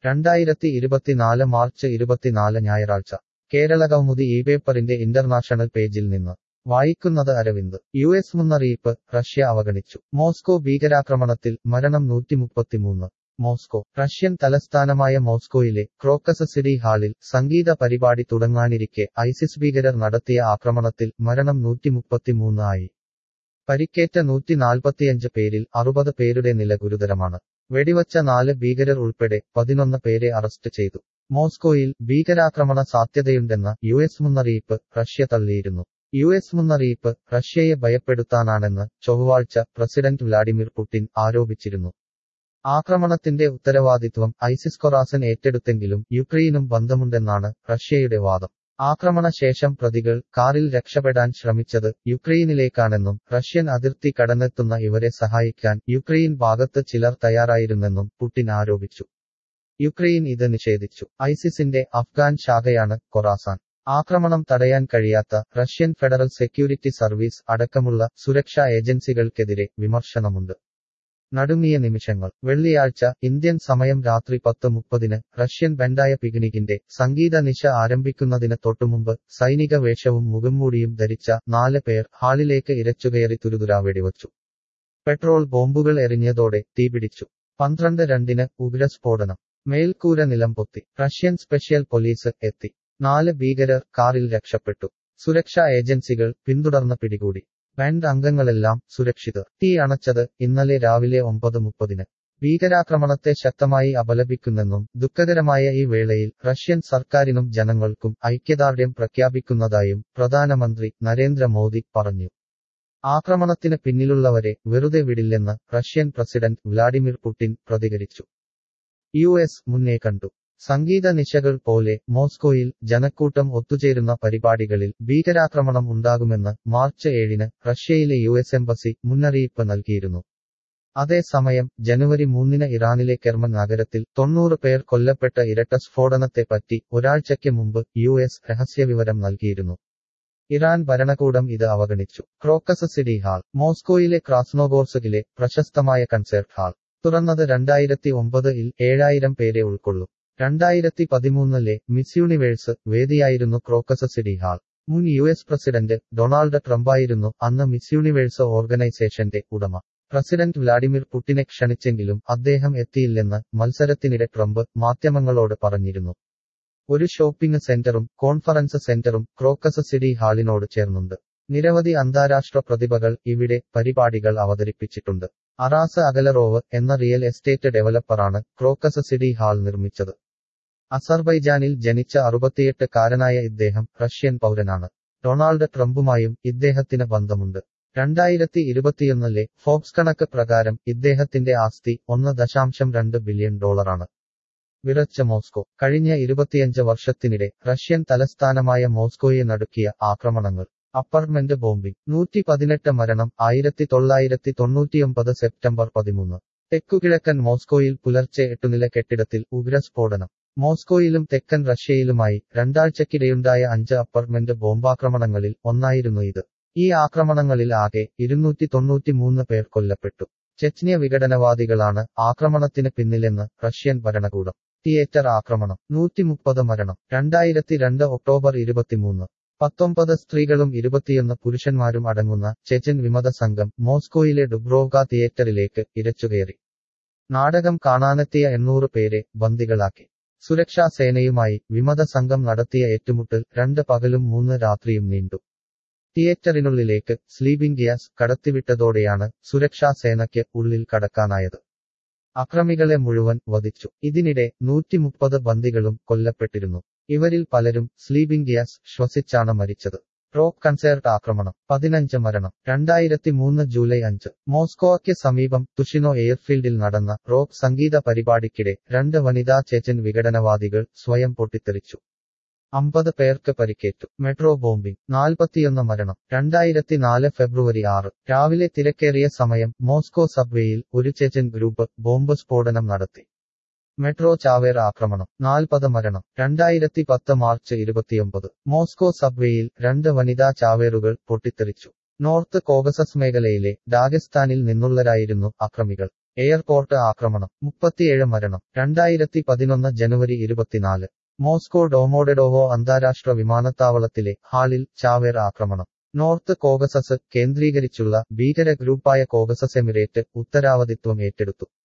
രണ്ടായിരത്തി ഇരുപത്തിനാല് മാർച്ച് ഇരുപത്തിനാല് ഞായറാഴ്ച കേരളകൗമുദി ഈ പേപ്പറിന്റെ ഇന്റർനാഷണൽ പേജിൽ നിന്ന് വായിക്കുന്നത് അരവിന്ദ് യു എസ് മുന്നറിയിപ്പ് റഷ്യ അവഗണിച്ചു മോസ്കോ ഭീകരാക്രമണത്തിൽ മരണം നൂറ്റിമുപ്പത്തിമൂന്ന് മോസ്കോ റഷ്യൻ തലസ്ഥാനമായ മോസ്കോയിലെ ക്രോക്കസ് സിറ്റി ഹാളിൽ സംഗീത പരിപാടി തുടങ്ങാനിരിക്കെ ഐസിസ് ഭീകരർ നടത്തിയ ആക്രമണത്തിൽ മരണം നൂറ്റിമുപ്പത്തിമൂന്ന് ആയി പരിക്കേറ്റ നൂറ്റിനാൽപ്പത്തിയഞ്ച് പേരിൽ അറുപത് പേരുടെ നില ഗുരുതരമാണ് വെടിവച്ച നാല് ഭീകരർ ഉൾപ്പെടെ പതിനൊന്ന് പേരെ അറസ്റ്റ് ചെയ്തു മോസ്കോയിൽ ഭീകരാക്രമണ സാധ്യതയുണ്ടെന്ന യു എസ് മുന്നറിയിപ്പ് റഷ്യ തള്ളിയിരുന്നു യു എസ് മുന്നറിയിപ്പ് റഷ്യയെ ഭയപ്പെടുത്താനാണെന്ന് ചൊവ്വാഴ്ച പ്രസിഡന്റ് വ്ലാഡിമിർ പുടിൻ ആരോപിച്ചിരുന്നു ആക്രമണത്തിന്റെ ഉത്തരവാദിത്വം ഐസിസ് കൊറാസൻ ഏറ്റെടുത്തെങ്കിലും യുക്രൈനും ബന്ധമുണ്ടെന്നാണ് റഷ്യയുടെ വാദം ആക്രമണശേഷം പ്രതികൾ കാറിൽ രക്ഷപ്പെടാൻ ശ്രമിച്ചത് യുക്രൈനിലേക്കാണെന്നും റഷ്യൻ അതിർത്തി കടന്നെത്തുന്ന ഇവരെ സഹായിക്കാൻ യുക്രൈൻ ഭാഗത്ത് ചിലർ തയ്യാറായിരുന്നെന്നും പുടിൻ ആരോപിച്ചു യുക്രൈൻ ഇത് നിഷേധിച്ചു ഐസിസിന്റെ അഫ്ഗാൻ ശാഖയാണ് കൊറാസാൻ ആക്രമണം തടയാൻ കഴിയാത്ത റഷ്യൻ ഫെഡറൽ സെക്യൂരിറ്റി സർവീസ് അടക്കമുള്ള സുരക്ഷാ ഏജൻസികൾക്കെതിരെ വിമർശനമുണ്ട് നടുങ്ങിയ നിമിഷങ്ങൾ വെള്ളിയാഴ്ച ഇന്ത്യൻ സമയം രാത്രി പത്ത് മുപ്പതിന് റഷ്യൻ ബെൻഡായ പിക്നിക്കിന്റെ സംഗീത നിശ ആരംഭിക്കുന്നതിന് തൊട്ടുമുമ്പ് സൈനിക വേഷവും മുഖംമൂടിയും ധരിച്ച നാല് പേർ ഹാളിലേക്ക് ഇരച്ചുകയറി തുരുതുരാ വെടിവച്ചു പെട്രോൾ ബോംബുകൾ എറിഞ്ഞതോടെ തീപിടിച്ചു പന്ത്രണ്ട് രണ്ടിന് ഉഗ്രസ്ഫോടനം മേൽക്കൂര നിലംപൊത്തി റഷ്യൻ സ്പെഷ്യൽ പോലീസ് എത്തി നാല് ഭീകരർ കാറിൽ രക്ഷപ്പെട്ടു സുരക്ഷാ ഏജൻസികൾ പിന്തുടർന്ന് പിടികൂടി ബാൻഡ് അംഗങ്ങളെല്ലാം സുരക്ഷിതർ തീ അണച്ചത് ഇന്നലെ രാവിലെ ഒമ്പത് മുപ്പതിന് ഭീകരാക്രമണത്തെ ശക്തമായി അപലപിക്കുന്നെന്നും ദുഃഖകരമായ ഈ വേളയിൽ റഷ്യൻ സർക്കാരിനും ജനങ്ങൾക്കും ഐക്യദാർഢ്യം പ്രഖ്യാപിക്കുന്നതായും പ്രധാനമന്ത്രി നരേന്ദ്രമോദി പറഞ്ഞു ആക്രമണത്തിന് പിന്നിലുള്ളവരെ വെറുതെ വിടില്ലെന്ന് റഷ്യൻ പ്രസിഡന്റ് വ്ലാഡിമിർ പുടിൻ പ്രതികരിച്ചു യു എസ് മുന്നേ കണ്ടു സംഗീത നിശകൾ പോലെ മോസ്കോയിൽ ജനക്കൂട്ടം ഒത്തുചേരുന്ന പരിപാടികളിൽ ഭീകരാക്രമണം ഉണ്ടാകുമെന്ന് മാർച്ച് ഏഴിന് റഷ്യയിലെ യു എസ് എംബസി മുന്നറിയിപ്പ് നൽകിയിരുന്നു അതേസമയം ജനുവരി മൂന്നിന് ഇറാനിലെ കെർമൻ നഗരത്തിൽ തൊണ്ണൂറ് പേർ കൊല്ലപ്പെട്ട ഇരട്ട സ്ഫോടനത്തെപ്പറ്റി ഒരാഴ്ചയ്ക്ക് മുമ്പ് യു എസ് രഹസ്യവിവരം നൽകിയിരുന്നു ഇറാൻ ഭരണകൂടം ഇത് അവഗണിച്ചു ക്രോക്കസ് സിറ്റി ഹാൾ മോസ്കോയിലെ ക്രാസ്നോഗോർസകിലെ പ്രശസ്തമായ കൺസേർട്ട് ഹാൾ തുറന്നത് രണ്ടായിരത്തി ഒമ്പതിൽ ഏഴായിരം പേരെ ഉൾക്കൊള്ളും രണ്ടായിരത്തി പതിമൂന്നിലെ മിസ് യൂണിവേഴ്സ് വേദിയായിരുന്നു ക്രോക്കസ് സിറ്റി ഹാൾ മുൻ യു എസ് പ്രസിഡന്റ് ഡൊണാൾഡ് ട്രംപായിരുന്നു അന്ന് മിസ് യൂണിവേഴ്സ് ഓർഗനൈസേഷന്റെ ഉടമ പ്രസിഡന്റ് വ്ലാഡിമിർ പുടിനെ ക്ഷണിച്ചെങ്കിലും അദ്ദേഹം എത്തിയില്ലെന്ന് മത്സരത്തിനിടെ ട്രംപ് മാധ്യമങ്ങളോട് പറഞ്ഞിരുന്നു ഒരു ഷോപ്പിംഗ് സെന്ററും കോൺഫറൻസ് സെന്ററും ക്രോക്കസ് സിറ്റി ഹാളിനോട് ചേർന്നുണ്ട് നിരവധി അന്താരാഷ്ട്ര പ്രതിഭകൾ ഇവിടെ പരിപാടികൾ അവതരിപ്പിച്ചിട്ടുണ്ട് അറാസ് അഗലറോവ് എന്ന റിയൽ എസ്റ്റേറ്റ് ഡെവലപ്പറാണ് ക്രോക്കസ് സിറ്റി ഹാൾ നിർമ്മിച്ചത് അസർബൈജാനിൽ ജനിച്ച അറുപത്തിയെട്ട് കാരനായ ഇദ്ദേഹം റഷ്യൻ പൗരനാണ് ഡൊണാൾഡ് ട്രംപുമായും ഇദ്ദേഹത്തിന് ബന്ധമുണ്ട് രണ്ടായിരത്തി ഇരുപത്തിയൊന്നിലെ ഫോക്സ് കണക്ക് പ്രകാരം ഇദ്ദേഹത്തിന്റെ ആസ്തി ഒന്ന് ദശാംശം രണ്ട് ബില്യൺ ഡോളറാണ് വിറച്ച മോസ്കോ കഴിഞ്ഞ ഇരുപത്തിയഞ്ച് വർഷത്തിനിടെ റഷ്യൻ തലസ്ഥാനമായ മോസ്കോയെ നടുക്കിയ ആക്രമണങ്ങൾ അപ്പാർട്ട്മെന്റ് ബോംബിംഗ് നൂറ്റി പതിനെട്ട് മരണം ആയിരത്തി തൊള്ളായിരത്തി തൊണ്ണൂറ്റിയൊമ്പത് സെപ്റ്റംബർ പതിമൂന്ന് തെക്കുകിഴക്കൻ മോസ്കോയിൽ പുലർച്ചെ എട്ടുനില കെട്ടിടത്തിൽ ഉഗ്രസ്ഫോടനം മോസ്കോയിലും തെക്കൻ റഷ്യയിലുമായി രണ്ടാഴ്ചക്കിടെയുണ്ടായ അഞ്ച് അപ്പാർട്ട്മെന്റ് ബോംബാക്രമണങ്ങളിൽ ഒന്നായിരുന്നു ഇത് ഈ ആക്രമണങ്ങളിൽ ആകെ ഇരുന്നൂറ്റി തൊണ്ണൂറ്റിമൂന്ന് പേർ കൊല്ലപ്പെട്ടു ചെച്ന്യ വിഘടനവാദികളാണ് ആക്രമണത്തിന് പിന്നിലെന്ന് റഷ്യൻ ഭരണകൂടം തിയേറ്റർ ആക്രമണം നൂറ്റിമുപ്പത് മരണം രണ്ടായിരത്തി രണ്ട് ഒക്ടോബർ ഇരുപത്തിമൂന്ന് പത്തൊമ്പത് സ്ത്രീകളും ഇരുപത്തിയൊന്ന് പുരുഷന്മാരും അടങ്ങുന്ന ചെച്ചൻ വിമത സംഘം മോസ്കോയിലെ ഡുബ്രോവ്ക തിയേറ്ററിലേക്ക് ഇരച്ചുകയറി നാടകം കാണാനെത്തിയ എണ്ണൂറ് പേരെ ബന്ദികളാക്കി സുരക്ഷാ സേനയുമായി വിമത സംഘം നടത്തിയ ഏറ്റുമുട്ടൽ രണ്ട് പകലും മൂന്ന് രാത്രിയും നീണ്ടു തിയേറ്ററിനുള്ളിലേക്ക് സ്ലീപ്പിംഗ് ഗ്യാസ് കടത്തിവിട്ടതോടെയാണ് സുരക്ഷാ സേനയ്ക്ക് ഉള്ളിൽ കടക്കാനായത് അക്രമികളെ മുഴുവൻ വധിച്ചു ഇതിനിടെ നൂറ്റിമുപ്പത് ബന്ദികളും കൊല്ലപ്പെട്ടിരുന്നു ഇവരിൽ പലരും സ്ലീപ്പിംഗ് ഗ്യാസ് ശ്വസിച്ചാണ് മരിച്ചത് റോക്ക് കൺസേർട്ട് ആക്രമണം പതിനഞ്ച് മരണം രണ്ടായിരത്തി മൂന്ന് ജൂലൈ അഞ്ച് മോസ്കോയ്ക്ക് സമീപം തുഷിനോ എയർഫീൽഡിൽ നടന്ന റോക്ക് സംഗീത പരിപാടിക്കിടെ രണ്ട് വനിതാ ചേച്ചൻ വിഘടനവാദികൾ സ്വയം പൊട്ടിത്തെറിച്ചു അമ്പത് പേർക്ക് പരിക്കേറ്റു മെട്രോ ബോംബിംഗ് നാൽപ്പത്തിയൊന്ന് മരണം രണ്ടായിരത്തി നാല് ഫെബ്രുവരി ആറ് രാവിലെ തിരക്കേറിയ സമയം മോസ്കോ സബ്വേയിൽ ഒരു ചെച്ചൻ ഗ്രൂപ്പ് ബോംബ് സ്ഫോടനം നടത്തി മെട്രോ ചാവേർ ആക്രമണം നാൽപ്പത് മരണം രണ്ടായിരത്തി പത്ത് മാർച്ച് ഇരുപത്തിയൊമ്പത് മോസ്കോ സബ്വേയിൽ രണ്ട് വനിതാ ചാവേറുകൾ പൊട്ടിത്തെറിച്ചു നോർത്ത് കോഗസസ് മേഖലയിലെ ഡാഗസ്ഥാനിൽ നിന്നുള്ളവരായിരുന്നു അക്രമികൾ എയർപോർട്ട് ആക്രമണം മുപ്പത്തിയേഴ് മരണം രണ്ടായിരത്തി പതിനൊന്ന് ജനുവരി ഇരുപത്തിനാല് മോസ്കോ ഡോമോഡെഡോവോ അന്താരാഷ്ട്ര വിമാനത്താവളത്തിലെ ഹാളിൽ ചാവേർ ആക്രമണം നോർത്ത് കോഗസസ് കേന്ദ്രീകരിച്ചുള്ള ഭീകര ഗ്രൂപ്പായ കോഗസസ് എമിറേറ്റ് ഉത്തരവാദിത്വം ഏറ്റെടുത്തു